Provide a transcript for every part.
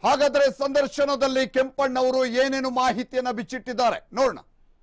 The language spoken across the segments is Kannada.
ಹಾಗಾದ್ರೆ ಸಂದರ್ಶನದಲ್ಲಿ ಕೆಂಪಣ್ಣವರು ಏನೇನು ಮಾಹಿತಿಯನ್ನ ಬಿಚ್ಚಿಟ್ಟಿದ್ದಾರೆ ನೋಡೋಣ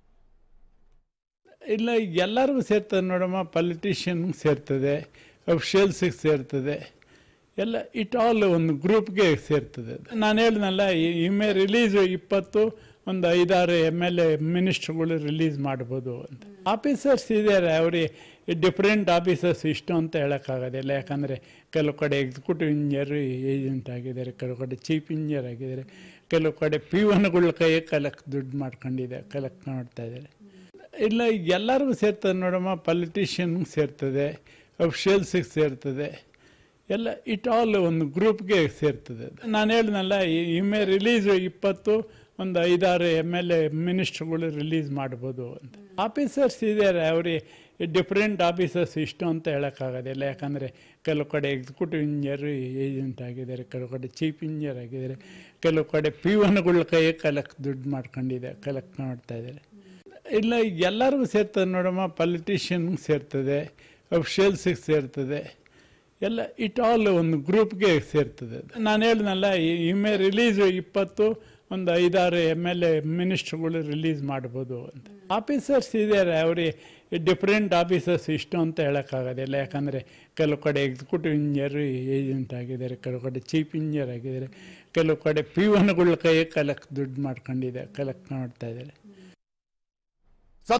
ಇಲ್ಲ ಎಲ್ಲರಿಗೂ ಸೇರ್ತದೆ ನೋಡಮ್ಮ ಪೊಲಿಟಿಷಿಯನ್ಗೆ ಸೇರ್ತದೆ ಅಫಿಷಿಯಲ್ಸಿಗೆ ಸೇರ್ತದೆ ಎಲ್ಲ ಇಟ್ ಆಲ್ ಒಂದು ಗ್ರೂಪ್ಗೆ ಸೇರ್ತದೆ ಅದು. ನಾನು ಹೇಳಿದ್ನಲ್ಲ ಇಮೆ ರಿಲೀಸ್ ಇಪ್ಪತ್ತು ಒಂದು ಐದಾರು ಎಮ್ ಎಲ್ ಎ ಮಿನಿಸ್ಟ್ರುಗಳು ರಿಲೀಸ್ ಮಾಡ್ಬೋದು ಅಂತ ಆಫೀಸರ್ಸ್ ಇದ್ದಾರೆ ಅವ್ರಿಗೆ ಡಿಫ್ರೆಂಟ್ ಆಫೀಸರ್ಸ್ ಇಷ್ಟು ಅಂತ ಹೇಳೋಕ್ಕಾಗೋದಿಲ್ಲ ಯಾಕಂದರೆ ಕೆಲವು ಕಡೆ ಎಕ್ಸಿಕ್ಯೂಟಿವ್ ಇಂಜಿನಿಯರ್ ಏಜೆಂಟ್ ಆಗಿದ್ದಾರೆ ಕೆಲವು ಕಡೆ ಚೀಫ್ ಇಂಜಿನಿಯರ್ ಆಗಿದ್ದಾರೆ ಕೆಲವು ಕಡೆ ಪಿ ಒನ್ಗಳ ಕೈಗೆ ಕಲೆಕ್ಟ್ ದುಡ್ಡು ಮಾಡ್ಕೊಂಡಿದೆ ಕಲೆಕ್ಟ್ ಮಾಡ್ತಾ ಇದ್ದಾರೆ ಇಲ್ಲ ಎಲ್ಲರಿಗೂ ಸೇರ್ತದೆ ನೋಡಮ್ಮ ಪೊಲಿಟಿಷಿಯನ್ಗೆ ಸೇರ್ತದೆ ಅಫಿಷಿಯಲ್ಸಿಗೆ ಸೇರ್ತದೆ ಎಲ್ಲ ಇಟ್ ಆಲ್ ಒಂದು ಗ್ರೂಪ್ಗೆ ಸೇರ್ತದೆ ಅದು. ನಾನು ಹೇಳಿದ್ನಲ್ಲ ಇಮೆ ರಿಲೀಸ್ ಇಪ್ಪತ್ತು ಒಂದು ಐದಾರು ಎಮ್ ಎಲ್ ಎ ಮಿನಿಸ್ಟ್ರುಗಳು ರಿಲೀಸ್ ಮಾಡ್ಬೋದು ಅಂತ ಆಫೀಸರ್ಸ್ ಇದ್ದಾರೆ ಅವ್ರಿಗೆ ಡಿಫ್ರೆಂಟ್ ಆಫೀಸರ್ಸ್ ಇಷ್ಟು ಅಂತ ಹೇಳೋಕ್ಕಾಗೋದಿಲ್ಲ ಯಾಕಂದರೆ ಕೆಲವು ಕಡೆ ಎಕ್ಸಿಕ್ಯೂಟಿವ್ ಇಂಜಿನಿಯರ್ ಏಜೆಂಟ್ ಆಗಿದ್ದಾರೆ ಕೆಲವು ಕಡೆ ಚೀಫ್ ಇಂಜಿನಿಯರ್ ಆಗಿದ್ದಾರೆ ಕೆಲವು ಕಡೆ ಪಿ ಒನ್ಗಳ ಕೈಗೆ ಕಲೆಕ್ಟ್ ದುಡ್ಡು ಮಾಡ್ಕೊಂಡಿದೆ ಕಲೆಕ್ಟ್ ಮಾಡ್ತಾ ಇದ್ದಾರೆ ಇಲ್ಲ ಎಲ್ಲರಿಗೂ ಸೇರ್ತದೆ ನೋಡಮ್ಮ ಪೊಲಿಟಿಷಿಯನ್ಗೆ ಸೇರ್ತದೆ ಅಫಿಷಿಯಲ್ಸಿಗೆ ಸೇರ್ತದೆ ಎಲ್ಲ ಇಟ್ ಆಲ್ ಒಂದು ಗ್ರೂಪ್ಗೆ ಸೇರ್ತದೆ ಅದು. ನಾನು ಹೇಳಿದ್ನಲ್ಲ ಇಮೆ ರಿಲೀಸ್ ಇಪ್ಪತ್ತು ಒಂದು ಐದಾರು ಎಮ್ ಎಲ್ ಎ ಮಿನಿಸ್ಟ್ರುಗಳು ರಿಲೀಸ್ ಮಾಡ್ಬೋದು ಅಂತ ಆಫೀಸರ್ಸ್ ಇದ್ದಾರೆ ಅವ್ರಿಗೆ ಡಿಫ್ರೆಂಟ್ ಆಫೀಸರ್ಸ್ ಇಷ್ಟು ಅಂತ ಹೇಳೋಕ್ಕಾಗೋದಿಲ್ಲ ಯಾಕಂದರೆ ಕೆಲವು ಕಡೆ ಎಕ್ಸಿಕ್ಯೂಟಿವ್ ಇಂಜಿನಿಯರ್ ಏಜೆಂಟ್ ಆಗಿದ್ದಾರೆ ಕೆಲವು ಕಡೆ ಚೀಫ್ ಇಂಜಿನಿಯರ್ ಆಗಿದ್ದಾರೆ ಕೆಲವು ಕಡೆ ಪಿ ಒನ್ಗಳ ಕೈಗೆ ಕಲೆಕ್ಟ್ ದುಡ್ಡು ಮಾಡ್ಕೊಂಡಿದೆ ಕಲೆಕ್ಟ್ ಮಾಡ್ತಾ ಇದ್ದಾರೆ